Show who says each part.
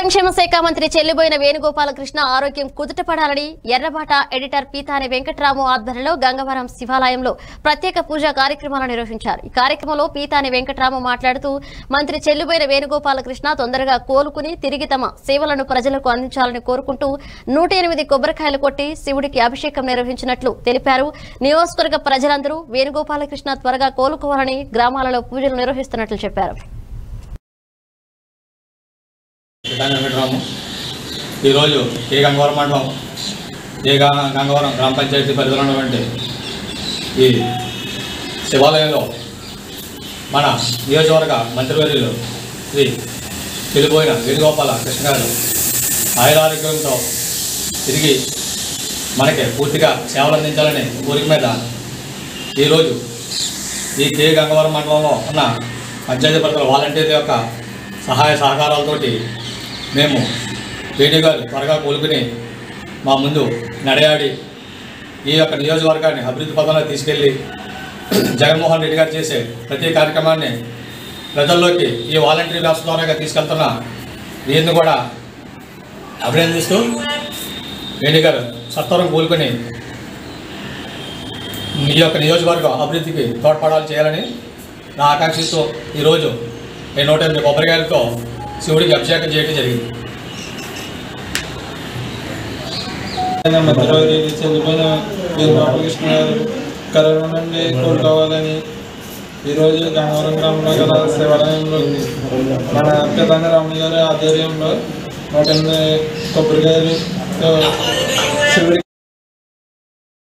Speaker 1: సంక్షేమ శాఖ మంత్రి చెల్లిబోయిన వేణుగోపాలకృష్ణ ఆరోగ్యం కుదుటపడాలని ఎర్రబాట ఎడిటర్ పీతాని వెంకటరాము ఆధ్వర్యంలో గంగవరం శివాలయంలో ప్రత్యేక పూజా కార్యక్రమాలు నిర్వహించారు ఈ కార్యక్రమంలో పీతాని వెంకటరాము మాట్లాడుతూ మంత్రి చెల్లిబోయిన వేణుగోపాలకృష్ణ తొందరగా కోలుకుని తిరిగి తమ సేవలను ప్రజలకు అందించాలని కోరుకుంటూ నూట ఎనిమిది కొబ్బరికాయలు కొట్టి శివుడికి అభిషేకం నిర్వహించినట్లు తెలిపారు నియోజకవర్గ ప్రజలందరూ వేణుగోపాలకృష్ణ త్వరగా కోలుకోవాలని గ్రామాలలో పూజలు నిర్వహిస్తున్నట్లు చెప్పారు
Speaker 2: విధానం వెంకటరాము ఈరోజు ఏ గంగవరం మండలం ఏ గా- గంగవరం గ్రామ పంచాయతీ పరిధిలో ఉన్నటువంటి ఈ శివాలయంలో మన నియోజకవర్గ మంత్రివర్యులు శ్రీ వెళ్ళిపోయిన వేణుగోపాల కృష్ణ గారు ఆయురారోగ్యంతో తిరిగి మనకి పూర్తిగా సేవలు అందించాలనే కోరిక మీద ఈరోజు ఈ కే గంగవరం మండలంలో ఉన్న పంచాయతీ పరిధిలో వాలంటీర్ల యొక్క సహాయ సహకారాలతోటి మేము వేణు గారు త్వరగా కోలుకుని మా ముందు నడయాడి ఈ యొక్క నియోజకవర్గాన్ని అభివృద్ధి పదంలో తీసుకెళ్ళి జగన్మోహన్ రెడ్డి గారు చేసే ప్రతి కార్యక్రమాన్ని ప్రజల్లోకి ఈ వాలంటీర్ వ్యవస్థ ద్వారా తీసుకెళ్తున్న వీరిని కూడా అభినందిస్తూ వేణు గారు సత్వరం కోలుకొని ఈ యొక్క నియోజకవర్గం అభివృద్ధికి తోడ్పడాలి చేయాలని నా ఆకాంక్షతో ఈరోజు ఈ నూట ఎనిమిది కొబ్బరికాయలతో శివుడికి అభిషేకం చేయడం జరిగింది
Speaker 3: మధ్యరోజు చనిపోయిన వీర బాలకృష్ణ గారు కరోనా నుండి కోలుకోవాలని ఈరోజు గంగవరం గ్రామంలో గల శివాలయంలో మన ప్రధాని రాములు గారి ఆధ్వర్యంలో నూట ఎనిమిది కొబ్బరికాయలు శివుడి